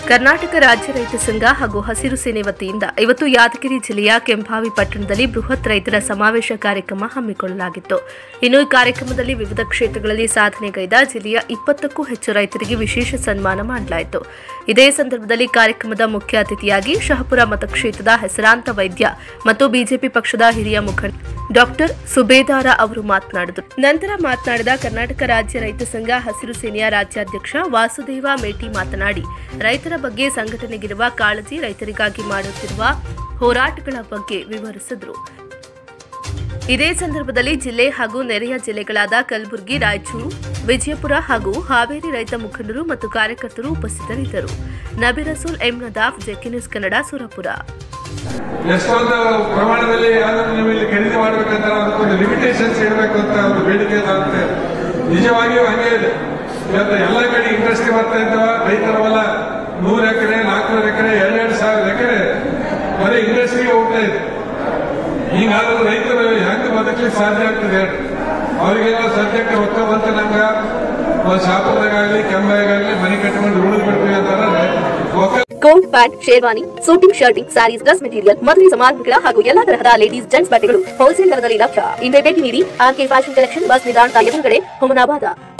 ಕರ್ನಾಟಕ ರಾಜ್ಯ ರೈತ ಸಂಘ ಹಾಗೂ ಹಸಿರು ಸೇನೆ ವತಿಯಿಂದ ಇವತ್ತು ಯಾದಗಿರಿ ಜಿಲ್ಲೆಯ ಕೆಂಭಾವಿ ಪಟ್ಟಣದಲ್ಲಿ ಬೃಹತ್ ರೈತರ ಸಮಾವೇಶ ಕಾರ್ಯಕ್ರಮ ಹಮ್ಮಿಕೊಳ್ಳಲಾಗಿತ್ತು ಇನ್ನು ಈ ಕಾರ್ಯಕ್ರಮದಲ್ಲಿ ವಿವಿಧ ಕ್ಷೇತ್ರಗಳಲ್ಲಿ ಸಾಧನೆಗೈದ ಜಿಲ್ಲೆಯ ಇಪ್ಪತ್ತಕ್ಕೂ ಹೆಚ್ಚು ರೈತರಿಗೆ ವಿಶೇಷ ಸನ್ಮಾನ ಮಾಡಲಾಯಿತು ಇದೇ ಸಂದರ್ಭದಲ್ಲಿ ಕಾರ್ಯಕ್ರಮದ ಮುಖ್ಯ ಅತಿಥಿಯಾಗಿ ಶಹಪುರ ಮತಕ್ಷೇತ್ರದ ಹೆಸರಾಂತ ವೈದ್ಯ ಮತ್ತು ಬಿಜೆಪಿ ಪಕ್ಷದ ಹಿರಿಯ ಮುಖಂಡ ಡಾಕ್ಟರ್ ಸುಬೇದಾರ ಅವರು ಮಾತನಾಡಿದರು ನಂತರ ಮಾತನಾಡಿದ ಕರ್ನಾಟಕ ರಾಜ್ಯ ರೈತ ಸಂಘ ಹಸಿರು ಸೇನೆಯ ರಾಜ್ಯಾಧ್ಯಕ್ಷ ವಾಸುದೇವ ಮೇಟಿ ಮಾತನಾಡಿ ರೈತರ ಬಗ್ಗೆ ಸಂಘಟನೆಗಿರುವ ಕಾಳಜಿ ರೈತರಿಗಾಗಿ ಮಾಡುತ್ತಿರುವ ಹೋರಾಟಗಳ ಬಗ್ಗೆ ವಿವರಿಸಿದರು ಇದೇ ಸಂದರ್ಭದಲ್ಲಿ ಜಿಲ್ಲೆ ಹಾಗೂ ನೆರೆಯ ಜಿಲ್ಲೆಗಳಾದ ಕಲಬುರಗಿ ರಾಯಚೂರು ವಿಜಯಪುರ ಹಾಗೂ ಹಾವೇರಿ ರೈತ ಮುಖಂಡರು ಮತ್ತು ಕಾರ್ಯಕರ್ತರು ಉಪಸ್ಥಿತರಿದ್ದರು Nabirasool M Nadaf JK news Kannada Surapura ಎಷ್ಟೊಂದು ಪ್ರಮಾಣದಲ್ಲಿ ಯಾವ್ದಾದ್ರು ನೀವು ಇಲ್ಲಿ ಖರೀದಿ ಮಾಡ್ಬೇಕಂತ ಅದಕ್ಕೊಂದು ಲಿಮಿಟೇಷನ್ಸ್ ಇಡಬೇಕು ಅಂತ ಒಂದು ಬೇಡಿಕೆ ಇರುತ್ತೆ ನಿಜವಾಗಿಯೂ ಹಂಗೆ ಇದೆ ಇವತ್ತು ಎಲ್ಲ ಕಡೆ ಇಂಡಸ್ಟ್ರಿ ಬರ್ತಾ ಇದ್ದಾವ ರೈತರ ಹೊಲ ನೂರು ಎಕರೆ ನಾಲ್ಕುನೂರು ಎಕರೆ ಎರಡೆರಡು ಸಾವಿರ ಎಕರೆ ಬರೀ ಇಂಡಸ್ಟ್ರಿಗೆ ಹೋಗ್ತಾ ಇದೆ ಹೀಗಾದ್ರೂ ರೈತರು ಹೆಂಗ್ ಬದುಕಲಿಕ್ಕೆ ಸಾಧ್ಯ ಆಗ್ತದೆ ಹೇಳಿ ಅವ್ರಿಗೆಲ್ಲ ಸದ್ಯಕ್ಕೆ ರೊಕ್ಕ ಬಂತ ನಂಗ ಒಂದು ಶಾಪುರದಾಗಲಿ ಕೆಂಬಾಗಾಗಲಿ ಮನೆ ಕಟ್ಕೊಂಡು ಉಳಿದು ಬಿಡ್ತೀವಿ ಅಂತಂದ್ರೆ ಒಕ್ಕ coat pant sherwani suiting shirting sarees dress material ಮದುವೆ ಸಮಾರಂಭಗಳ ಹಾಗೂ ಎಲ್ಲಾ ತರಹದ ಲೇಡೀಸ್ ಜೆಂಟ್ಸ್ ಬಟ್ಟೆಗಳು ಹೋಲ್ಸೇಲ್ ದರದಲ್ಲಿ ಲಭ್ಯ ಇಂದೇ ಭೇಟಿ ನೀಡಿ ಆರ್ಕೆ ಫ್ಯಾಷನ್ ಕಲೆಕ್ಷನ್ ಬಸ್ ನಿಲ್ದಾಣದ ಎದುರುಗಡೆ ಹುಮನಾಬಾದ